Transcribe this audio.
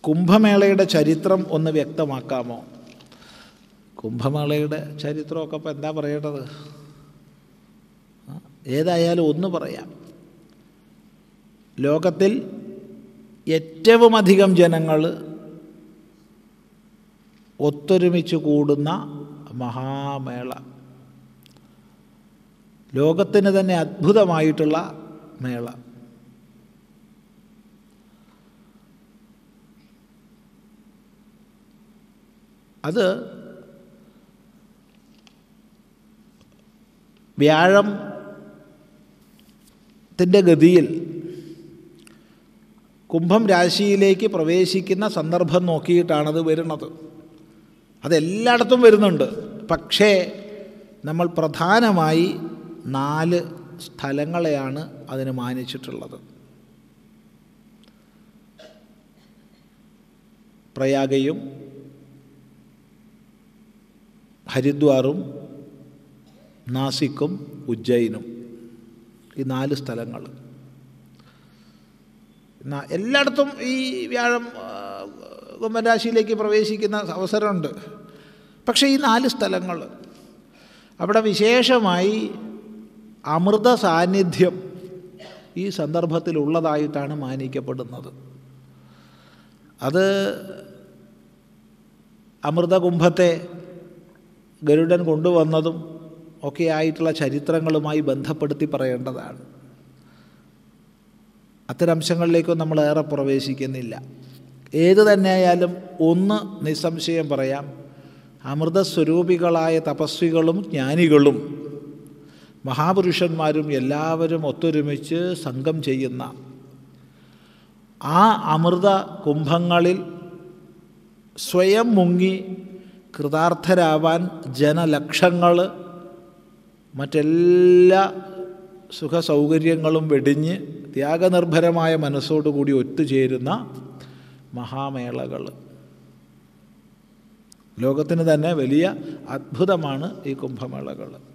കുംഭമേളയുടെ ചരിത്രം ഒന്ന് വ്യക്തമാക്കാമോ കുംഭമേളയുടെ ചരിത്രമൊക്കെ ഇപ്പം എന്താ പറയേണ്ടത് ആ, ഏതായാലും ഒന്ന് പറയാം ലോകത്തിൽ ഏറ്റവും അധികം ജനങ്ങൾ ഒത്തൊരുമിച്ച് കൂടുന്ന മഹാമേള ലോകത്തിന് തന്നെ അത്ഭുതമായിട്ടുള്ള മേള അത് വ്യാഴം ത്തിൻ്റെ ഗതിയിൽ കുംഭം രാശിയിലേക്ക് പ്രവേശിക്കുന്ന സന്ദർഭം നോക്കിയിട്ടാണത് വരുന്നത് അതെല്ലായിടത്തും വരുന്നുണ്ട് പക്ഷേ നമ്മൾ പ്രധാനമായി നാല് സ്ഥലങ്ങളെയാണ് അതിന് മാനിച്ചിട്ടുള്ളത് പ്രയാഗയും ഹരിദ്വാറും നാസിക്കും ഉജ്ജയിനും ഈ നാല് സ്ഥലങ്ങൾ ന- എല്ലായിടത്തും ഈ വ്യാഴം ആ, കുംഭരാശിയിലേക്ക് പ്രവേശിക്കുന്ന അവസരമുണ്ട് പക്ഷേ ഈ നാല് സ്ഥലങ്ങൾ അവിടെ വിശേഷമായി അമൃത സാന്നിധ്യം ഈ സന്ദർഭത്തിലുള്ളതായിട്ടാണ് മാനിക്കപ്പെടുന്നത് അത് അമൃതകുംഭത്തെ ഗരുഡൻ കൊണ്ടുവന്നതും ഒക്കെ ആയിട്ടുള്ള ചരിത്രങ്ങളുമായി ബന്ധപ്പെടുത്തി പറയേണ്ടതാണ് അത്തരം അംശങ്ങളിലേക്കും നമ്മൾ ഏറെ പ്രവേശിക്കുന്നില്ല ഏത് തന്നെയായാലും ഒന്ന് നിസ്സംശയം പറയാം അമൃതസ്വരൂപികളായ തപസ്വികളും ജ്ഞാനികളും മഹാപുരുഷന്മാരും എല്ലാവരും ഒത്തൊരുമിച്ച് സംഘം ചെയ്യുന്ന ആ അമൃത കുംഭങ്ങളിൽ സ്വയം മുങ്ങി കൃതാർത്ഥരാവാൻ ജനലക്ഷങ്ങൾ മറ്റെല്ലാ സുഖസൗകര്യങ്ങളും വെടിഞ്ഞ് ത്യാഗനിർഭരമായ മനസ്സോടുകൂടി ഒത്തുചേരുന്ന മഹാമേളകൾ ലോകത്തിന് തന്നെ വലിയ അത്ഭുതമാണ് ഈ കുംഭമേളകൾ